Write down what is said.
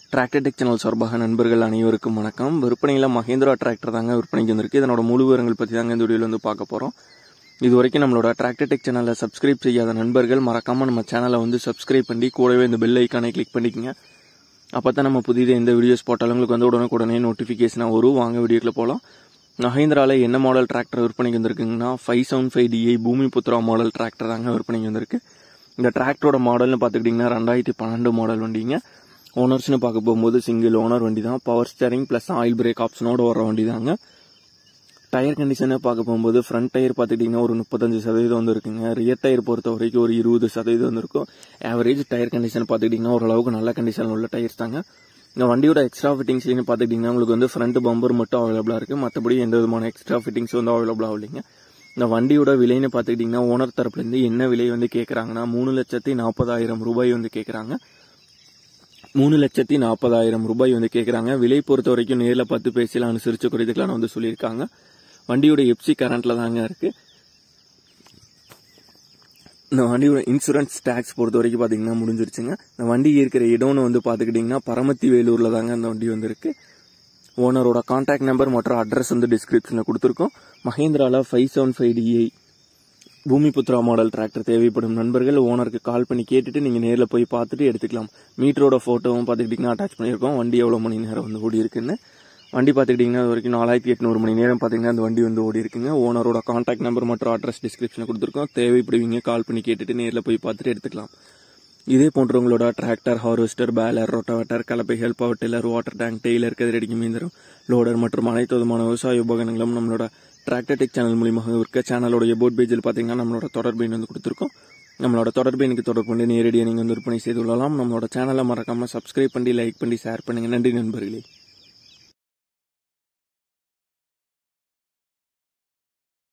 tractor tech channel சார்பாக நண்பர்கள் அனைவருக்கும் வணக்கம் விற்பனையில் மகேந்திரா டிராக்டர் தாங்க விற்பனைக்கு வந்திருக்கு இதனோட முழு விவரங்கள் பற்றி தாங்க இந்த வீடியோவில் வந்து பார்க்க போகிறோம் இது வரைக்கும் நம்மளோட டிராக்டர் டெக் சேனலை சப்ஸ்கிரைப் செய்யாத நண்பர்கள் மறக்காமல் நம்ம சேனலை வந்து சப்ஸ்கிரைப் பண்ணி கூடவே இந்த பெல் ஐக்கானை கிளிக் பண்ணிக்கங்க அப்போ தான் நம்ம புதிய எந்த வீடியோஸ் போட்டாலும் உங்களுக்கு வந்து உடனுக்குடனே நோட்டிஃபிகேஷனாக வரும் வாங்க வீடியோக்குள்ள போகலாம் மஹேந்திராவில் என்ன மாடல் டிராக்டர் விற்பனைக்கு வந்திருக்குங்கன்னா five seven five DI Bhoomi Putra model tractor தாங்க விற்பனைக்கு வந்திருக்கு இந்த டிராக்டரோட மாடல்னு பார்த்துக்கிட்டிங்கன்னா ரெண்டாயிரத்தி பன்னெண்டு மாடல் வண்டிங்க ஓனர்ஸ்னு பார்க்க போகும்போது சிங்கிள் ஓனர் வண்டி தான் power steering plus oil brake ஆப்ஷனோட வர வண்டி தாங்க டயர் கண்டிஷனை பார்க்க போகும்போது ஃப்ரண்ட் டயர் பார்த்துக்கிட்டிங்கன்னா ஒரு முப்பத்தஞ்சு சதவீதம் வந்து இருக்குங்க ரியர் டயர் பொறுத்த வரைக்கும் ஒரு இருபது சதவீதம் வந்து இருக்கும் ஆவரேஜ் டயர் கண்டிஷன் பார்த்துக்கிட்டிங்கன்னா ஓரளவுக்கு நல்ல கண்டிஷன் உள்ள டயர்ஸ் தாங்க இந்த வண்டியோட எக்ஸ்ட்ரா ஃபிட்டிங்ஸ்லையும் பார்த்துக்கிட்டிங்கன்னா உங்களுக்கு வந்து ஃப்ரண்ட் பம்பர் மட்டும் அவைலபிளாக இருக்குது மற்றபடி எந்த விதமான எக்ஸ்ட்ரா ஃபிட்டிங்ஸ் வந்து அவைலபிளாக இல்லைங்க இந்த வண்டியோட விலைன்னு பார்த்துக்கிட்டிங்கன்னா ஓனர் தரப்புலேருந்து என்ன விலை வந்து கேட்குறாங்கன்னா மூணு லட்சத்தி நாற்பதாயிரம் ரூபாய் வந்து கேட்குறாங்க மூணு லட்சத்தி நாற்பதாயிரம் ரூபாய் வந்து கேட்குறாங்க விலை பொறுத்த வரைக்கும் நேரில் பார்த்து பேசலாம் அனுசரித்து குறைத்துக்கலாம்னு வந்து சொல்லியிருக்காங்க வண்டியோட எப்சி கரண்ட்ல தாங்க இருக்கு இந்த வண்டியோட இன்சூரன்ஸ் டேக்ஸ் பொறுத்த வரைக்கும் பார்த்தீங்கன்னா முடிஞ்சிருச்சுங்க இந்த வண்டி இருக்கிற இடம்னு வந்து பார்த்துக்கிட்டிங்கன்னா பரமத்தி வேலூரில் தாங்க அந்த வண்டி வந்திருக்கு ஓனரோட கான்டாக்ட் நம்பர் மற்றும் அட்ரஸ் வந்து டிஸ்கிரிப்ஷனில் கொடுத்துருக்கோம் மஹேந்திராவில் five seven five DI Bhoomiputra model tractor தேவைப்படும் நண்பர்கள் ஓனருக்கு கால் பண்ணி கேட்டுட்டு நீங்கள் நேரில் போய் பார்த்துட்டு எடுத்துக்கலாம் மீட்டரோட ஃபோட்டோவும் பார்த்துக்கிட்டிங்கன்னா அட்டாச் பண்ணியிருக்கோம் வண்டி எவ்வளோ மணி நேரம் வந்து ஓடி இருக்குன்னு வண்டி பார்த்துக்கிட்டிங்கன்னா இது வரைக்கும் நாலாயிரத்தி எட்நூறு மணி நேரம் பார்த்தீங்கன்னா அந்த வண்டி வந்து ஓடி இருக்குங்க ஓனரோட கான்டாக்ட் நம்பர் மற்றும் அட்ரஸ் டிஸ்கிரிப்ஷனில் கொடுத்துருக்கோம் தேவைப்படுவீங்க கால் பண்ணி கேட்டுட்டு நேரில் போய் பார்த்துட்டு எடுத்துக்கலாம் இதே போன்றவங்களோட டிராக்டர் ஹார்வெஸ்டர் பேலர் ரொட்டவேட்டர் கலப்பைகள் power tiller water tank trailer கதிரடிக்கு மீந்திரம் லோடர் மற்றும் அனைத்து விதமான விவசாய உபகரணங்களும் நம்மளோட டிராக்டர் டெக் சேனல் மூலியமாக இருக்க சேனலோட போட் பேஜில் பார்த்தீங்கன்னா நம்மளோட தொடர்பு எண் வந்து கொடுத்துருக்கோம் நம்மளோட தொடர்பு எனக்கு தொடர்பு பண்ணி நேரடியாக நீங்கள் வந்து விற்பனை செய்து கொள்ளலாம் நம்மளோட சேனலை மறக்காமல் சப்ஸ்கிரைப் பண்ணி லைக் பண்ணி ஷேர் பண்ணுங்கள் நன்றி நண்பர்களே